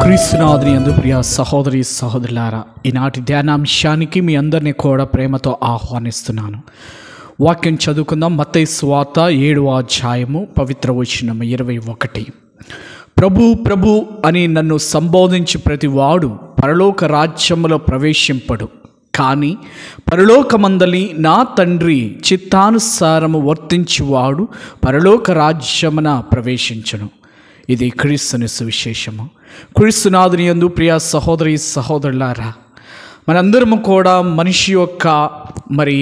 క్రీస్తునాథుని అందు ప్రియ సహోదరి సహోదరులారా ఈనాటి ధ్యానాంశానికి మీ అందరినీ కూడా ప్రేమతో ఆహ్వానిస్తున్నాను వాక్యం చదువుకుందాం మత్తయి స్వాత ఏడవ అధ్యాయము పవిత్ర వచనం ఇరవై ఒకటి ప్రభు ప్రభు అని నన్ను సంబోధించి ప్రతి వాడు పరలోక రాజ్యములో ప్రవేశింపడు కానీ పరలోకమందలి నా తండ్రి చిత్తానుసారము వర్తించువాడు పరలోక రాజ్యమున ప్రవేశించను ఇది క్రీస్తుని సువిశేషము క్రీస్తునాథుని యందు ప్రియ సహోదరి సహోదరులారా మనందరము కూడా మనిషి యొక్క మరి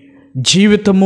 జీవితము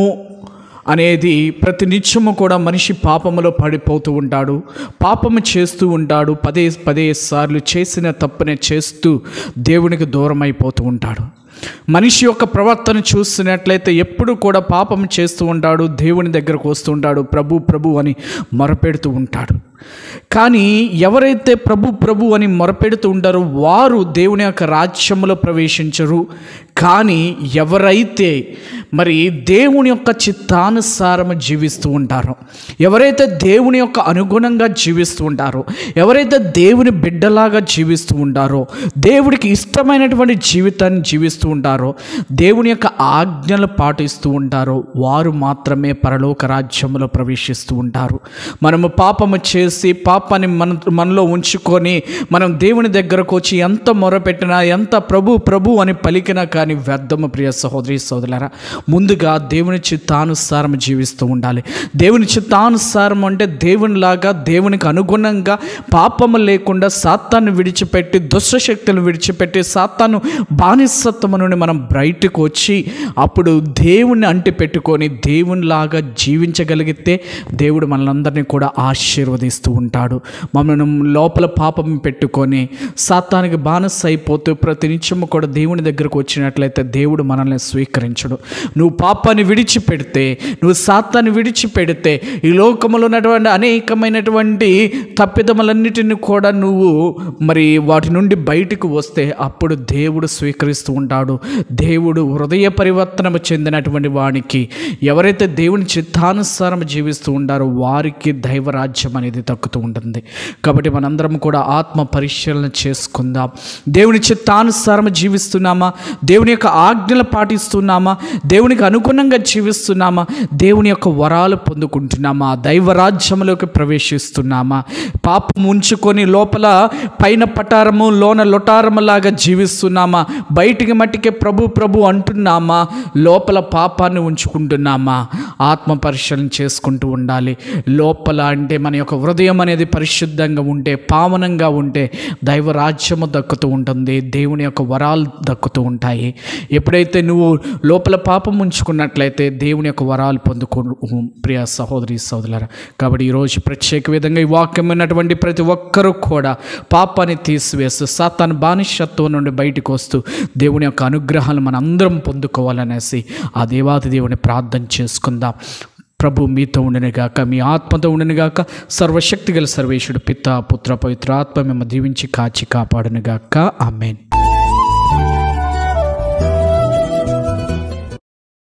అనేది ప్రతి నిత్యము కూడా మనిషి పాపములో పడిపోతూ ఉంటాడు పాపము చేస్తూ ఉంటాడు పదే పదే సార్లు చేసిన తప్పునే చేస్తూ దేవునికి దూరం అయిపోతూ ఉంటాడు మనిషి యొక్క ప్రవర్తన చూస్తున్నట్లయితే ఎప్పుడు కూడా పాపం చేస్తూ ఉంటాడు దేవుని దగ్గరకు వస్తూ ఉంటాడు ప్రభు ప్రభు అని మొరపెడుతూ ఉంటాడు కానీ ఎవరైతే ప్రభు ప్రభు అని మొరపెడుతూ ఉంటారో వారు దేవుని యొక్క రాజ్యంలో ప్రవేశించరు కానీ ఎవరైతే మరి దేవుని యొక్క చిత్తానుసారం జీవిస్తూ ఉంటారో ఎవరైతే దేవుని యొక్క అనుగుణంగా జీవిస్తూ ఉంటారో ఎవరైతే దేవుని బిడ్డలాగా జీవిస్తూ ఉంటారో దేవుడికి ఇష్టమైనటువంటి జీవితాన్ని జీవిస్తూ ఉంటారో దేవుని యొక్క ఆజ్ఞలు పాటిస్తూ ఉంటారో వారు మాత్రమే పరలోక రాజ్యంలో ప్రవేశిస్తూ ఉంటారు మనము పాపము చేసి పాపాన్ని మన మనలో ఉంచుకొని మనం దేవుని దగ్గరకు వచ్చి ఎంత మొరపెట్టినా ఎంత ప్రభు ప్రభు అని పలికినా కానీ వ్యర్థము ప్రియ సహోదరి సోదరులారా ముందుగా దేవుని చిత్తానుసారం జీవిస్తూ ఉండాలి దేవుని చిత్తానుసారం అంటే దేవునిలాగా దేవునికి అనుగుణంగా పాపము లేకుండా సాత్తాన్ని విడిచిపెట్టి దుష్టశక్తులను విడిచిపెట్టి సాత్తాను బానిసత్వము నుండి మనం బయటకు వచ్చి అప్పుడు దేవుణ్ణి అంటి పెట్టుకొని దేవునిలాగా జీవించగలిగితే దేవుడు మనలందరినీ కూడా ఆశీర్వదిస్తూ ఉంటాడు మమ్మల్ని లోపల పాపం పెట్టుకొని సాత్తానికి బానిస అయిపోతూ ప్రతి నిత్యము కూడా దేవుని దగ్గరకు వచ్చినట్లయితే దేవుడు మనల్ని స్వీకరించడు నువ్వు పాపాన్ని విడిచిపెడితే నువ్వు సాత్తాన్ని విడిచిపెడితే ఈ లోకంలో ఉన్నటువంటి అనేకమైనటువంటి తప్పిదములన్నిటిని కూడా నువ్వు మరి వాటి నుండి బయటకు వస్తే అప్పుడు దేవుడు స్వీకరిస్తూ ఉంటాడు దేవుడు హృదయ పరివర్తనము చెందినటువంటి వానికి ఎవరైతే దేవుని చిత్తానుసారం జీవిస్తూ ఉంటారో వారికి దైవరాజ్యం అనేది దక్కుతూ ఉంటుంది కాబట్టి మనందరం కూడా ఆత్మ పరిశీలన చేసుకుందాం దేవుని చిత్తానుసారం జీవిస్తున్నామా దేవుని యొక్క ఆజ్ఞలు పాటిస్తున్నామా దేవునికి అనుగుణంగా జీవిస్తున్నామా దేవుని యొక్క వరాలు పొందుకుంటున్నామా దైవరాజ్యంలోకి ప్రవేశిస్తున్నామా పాపం ఉంచుకొని లోపల పైన పటారము లోన లొటారము లాగా జీవిస్తున్నామా బయటికి మట్టికే ప్రభు ప్రభు అంటున్నామా లోపల పాపాన్ని ఉంచుకుంటున్నామా ఆత్మ పరిశీలన చేసుకుంటూ ఉండాలి లోపల అంటే మన యొక్క హృదయం అనేది పరిశుద్ధంగా ఉంటే పావనంగా ఉంటే దైవరాజ్యము దక్కుతూ ఉంటుంది దేవుని యొక్క వరాలు దక్కుతూ ఉంటాయి ఎప్పుడైతే నువ్వు లోపల పాపం ఉంచుకున్నట్లయితే దేవుని యొక్క వరాలు పొందుకో ప్రియ సహోదరి సహోదరులారా కాబట్టి ఈరోజు ప్రత్యేక విధంగా ఈ వాక్యం ఉన్నటువంటి ప్రతి ఒక్కరూ కూడా పాపాన్ని తీసివేస్తూ సాతాను బానిసత్వం నుండి బయటకు వస్తూ దేవుని యొక్క అనుగ్రహాలు మన అందరం పొందుకోవాలనేసి ఆ దేవాది దేవుని ప్రార్థన చేసుకుందాం ప్రభు మీతో ఉండనుగాక మీ ఆత్మతో ఉండనుగాక సర్వశక్తి గల సర్వేశ్వరుడు పిత పుత్ర పవిత్ర ఆత్మ మేము దీవించి కాచి కాపాడునుగాక ఆమెన్